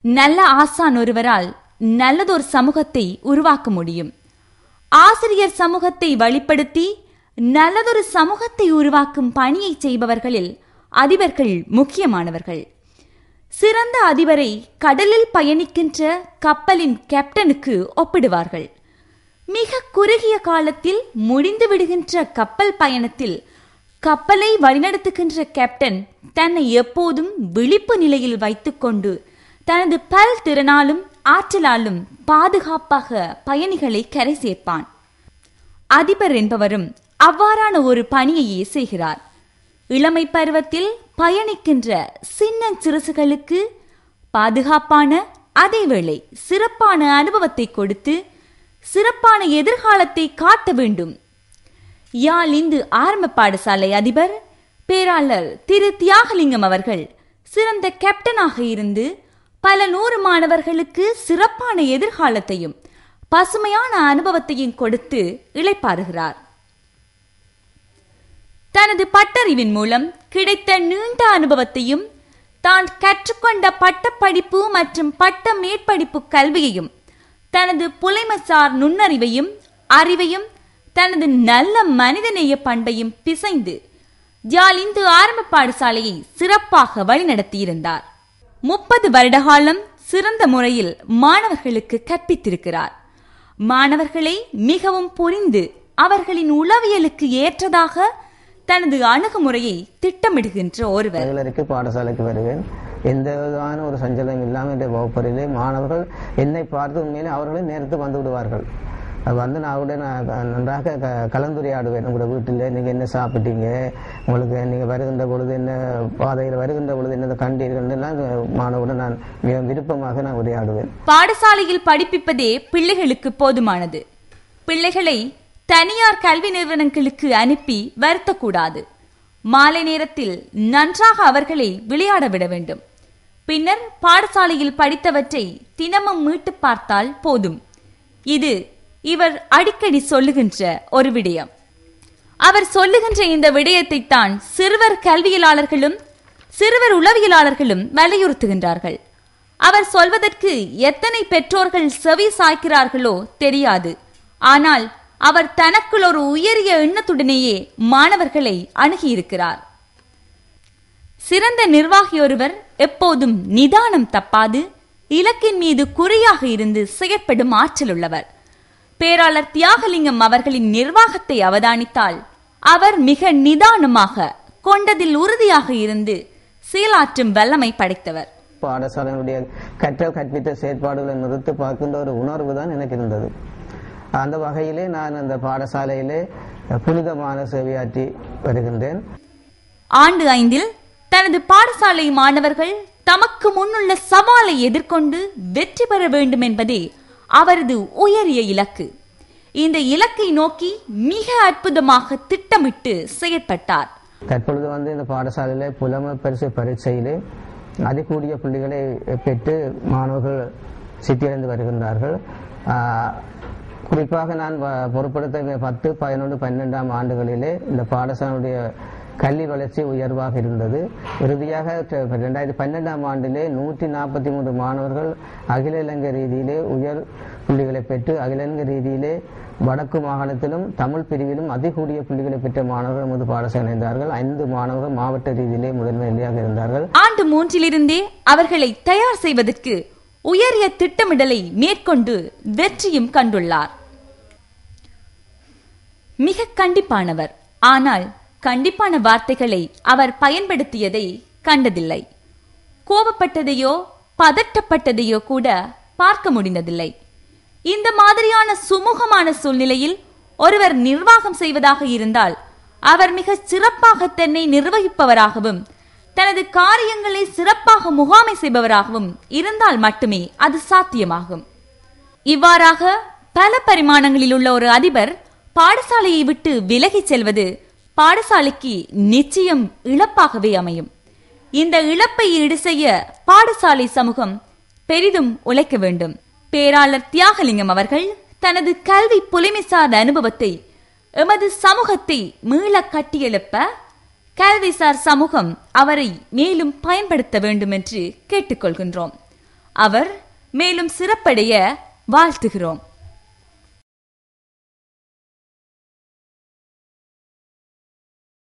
நல்ல ஆசான் ஒருவரால் நல்லதொரு சமூகத்தை உருவாக்க முடியும் ஆசிரியர் சமூகத்தை வழிப்படுத்தி நல்லதொரு சமூகத்தை உருவாக்கும் பணியை செய்பவர்களில் அதிபர்கள் முக்கியமானவர்கள் சிறந்த அதிபரை கடலில் பயணிக்கின்ற கப்பலின் கேப்டனுக்கு ஒப்பிடுவார்கள் மிக குறுகிய காலத்தில் முடிந்து விடுகின்ற கப்பல் பயணத்தில் கப்பலை வழிநடத்துகின்ற கேப்டன் தன்னை எப்போதும் விழிப்பு நிலையில் வைத்துக்கொண்டு தனது பல் திறனாலும் ஆற்றலாலும் பாதுகாப்பாக பயணிகளை கரை சேர்ப்பான் அதிபர் என்பவரும் அவ்வாறான ஒரு பணியையே செய்கிறார் இளமை பருவத்தில் பயணிக்கின்ற சின்ன சிறுசுகளுக்கு பாதுகாப்பான அதேவேளை சிறப்பான அனுபவத்தை கொடுத்து சிறப்பான எதிர்காலத்தை காட்ட வேண்டும் யாழ் இந்து ஆரம்ப பாடசாலை அதிபர் பேராளர் திரு தியாகலிங்கம் அவர்கள் சிறந்த கேப்டனாக இருந்து பல நூறு மாணவர்களுக்கு சிறப்பான எதிர்காலத்தையும் பசுமையான அனுபவத்தையும் கொடுத்து இளைப்பாறுகிறார் தனது பட்டறிவின் மூலம் கிடைத்த நீண்ட அனுபவத்தையும் தான் கற்றுக்கொண்ட பட்டப்படிப்பு மற்றும் பட்ட மேற்படிப்பு கல்வியையும் தனது புலைமசார் நுண்ணறிவையும் அறிவையும் தனது நல்ல மனிதநேய பண்பையும் பிசைந்து ஜால் இந்து ஆரம்ப பாடசாலையை சிறப்பாக வழிநடத்தியிருந்தார் முப்பது வருடகாலம் சிறந்த முறையில் மாணவர்களுக்கு கற்பித்திருக்கிறார் மாணவர்களை மிகவும் புரிந்து அவர்களின் உளவியலுக்கு ஏற்றதாக தனது அணுகுமுறையை திட்டமிடுகின்ற ஒருவர் ரெகுலருக்கு பாடசாலைக்கு வருவேன் எந்த விதமான ஒரு சஞ்சலம் இல்லாமல் என்னுடைய வகுப்பறையிலே மாணவர்கள் என்னை பார்த்து உண்மையிலே அவர்களே நேரத்து வந்து விடுவார்கள் அது வந்து நான் கூட நான் க- நன்றாக க கலந்துரையாடுவேன் உங்களோட வீட்டில் நீங்கள் என்ன சாப்பிட்டீங்க உங்களுக்கு நீங்கள் வருகின்ற பொழுது என்ன பாதையில் வருகின்ற பொழுது என்ன கண்டீர்கள் எல்லாம் மாணவருடன் நான் மிக விருப்பமாக நான் உரையாடுவேன் பாடசாலையில் படிப்பிப்பதே பிள்ளைகளுக்கு போதுமானது பிள்ளைகளை தனியார் கல்வி நிறுவனங்களுக்கு அனுப்பி வருத்தக்கூடாது மாலை நேரத்தில் நன்றாக அவர்களை விளையாட விட வேண்டும் பின்னர் பாடசாலையில் படித்தவற்றை தினமும் மீட்டு பார்த்தால் போதும் இது இவர் அடிக்கடி சொல்லுகின்ற ஒரு விடயம் அவர் சொல்லுகின்ற இந்த விடயத்தை தான் சிறுவர் கல்வியலாளர்களும் சிறுவர் உளவியலாளர்களும் வலியுறுத்துகின்றார்கள் அவர் சொல்வதற்கு எத்தனை பெற்றோர்கள் செவி சாய்க்கிறார்களோ தெரியாது ஆனால் அவர் தனக்குள் ஒரு உயரிய எண்ணத்துடனேயே மாணவர்களை அணுகியிருக்கிறார் சிறந்த நிர்வாகி ஒருவர் எப்போதும் நிதானம் தப்பாது இலக்கின் மீது குறியாக இருந்து செயற்படும் ஆற்றல் உள்ளவர் பேராளர் தியாகலிங்கம் அவர்களின் நிர்வாகத்தை அவதானித்தால் அவர் மிக நிதானமாக கொண்டதில் உறுதியாக இருந்து செயலாற்றும் வல்லமை படைத்தவர் பாடசாலையினுடைய கற்றல் கற்பித்த செயற்பாடுகளை நிறுத்து பார்க்கின்ற ஒரு உணர்வு தான் எனக்கு இருந்தது அந்த வகையிலே நான் அந்த பாடசாலையிலே புனிதமான சேவையாற்றி வருகின்றேன் ஆண்டு ஐந்தில் தனது பாடசாலை மாணவர்கள் தமக்கு முன்னுள்ள சவாலை எதிர்கொண்டு வெற்றி பெற வேண்டும் என்பதே அவரது உயரிய இலக்கு இந்த இலக்கை நோக்கி மிக அற்புதமாக திட்டமிட்டு செயற்பட்டார் தற்பொழுது வந்து இந்த பாடசாலையிலே புலமை பரிசு பரீட்சையிலே அதிகூடிய புள்ளிகளை பெற்று மாணவர்கள் சித்தியடைந்து வருகின்றார்கள் ஆஹ், குறிப்பாக நான் வ- பொருட்படுத்த பத்து பதினொன்று பன்னெண்டாம் ஆண்டுகளிலே இந்த பாடசாலையுடைய கல்வி வளர்ச்சி உயர்வாக இருந்தது இறுதியாக ட- ரெண்டாயிரத்தி பன்னெண்டாம் ஆண்டிலே நூற்றி நாற்பத்தி மூன்று மாணவர்கள் அகில இலங்கை ரீதியிலே உயர் புள்ளிகளை பெற்று அகில இலங்கை ரீதியிலே வடக்கு மாகாணத்திலும் தமிழ் பிரிவிலும் அதிகூடிய புள்ளிகளை பெற்ற மாணவர்கள் நமது பாடசாலை இணைந்தார்கள் ஐந்து மாணவர்கள் மாவட்ட ரீதியிலே முதன்மை நிலையாக இருந்தார்கள் ஆண்டு மூன்றிலிருந்தே அவர்களை தயார் செய்வதற்கு உயரிய திட்டமிடலை மேற்கொண்டு வெற்றியும் கண்டுள்ளார் மிக கண்டிப்பானவர் ஆனால் கண்டிப்பான வார்த்தைகளை அவர் பயன்படுத்தியதை கண்டதில்லை கோபப்பட்டதையோ பதட்டப்பட்டதையோ கூட பார்க்க முடிந்ததில்லை இந்த மாதிரியான சுமூகமான சூழ்நிலையில் ஒருவர் நிர்வாகம் செய்வதாக இருந்தால் அவர் மிக சிறப்பாக தன்னை நிர்வகிப்பவராகவும் தனது காரியங்களை சிறப்பாக முகாமை செய்பவராகவும் இருந்தால் மட்டுமே அது சாத்தியமாகும் இவ்வாறாக பல பரிமாணங்களில் உள்ள ஒரு அதிபர் பாடசாலையை விட்டு விலகிச் செல்வது பாடசாலைக்கு நிச்சயம் இழப்பாகவே அமையும் இந்த இழப்பை ஈடு செய்ய பாடசாலை சமூகம் பெரிதும் உழைக்க வேண்டும் பேராளர் தியாகலிங்கம் அவர்கள் தனது கல்வி புலிமைசார் அனுபவத்தை எமது சமூகத்தை மீள கட்டியெழுப்ப கல்விசார் சமூகம் அவரை மேலும் பயன்படுத்த வேண்டும் என்று கேட்டுக்கொள்கின்றோம் அவர் மேலும் சிறப்படைய வாழ்த்துகிறோம்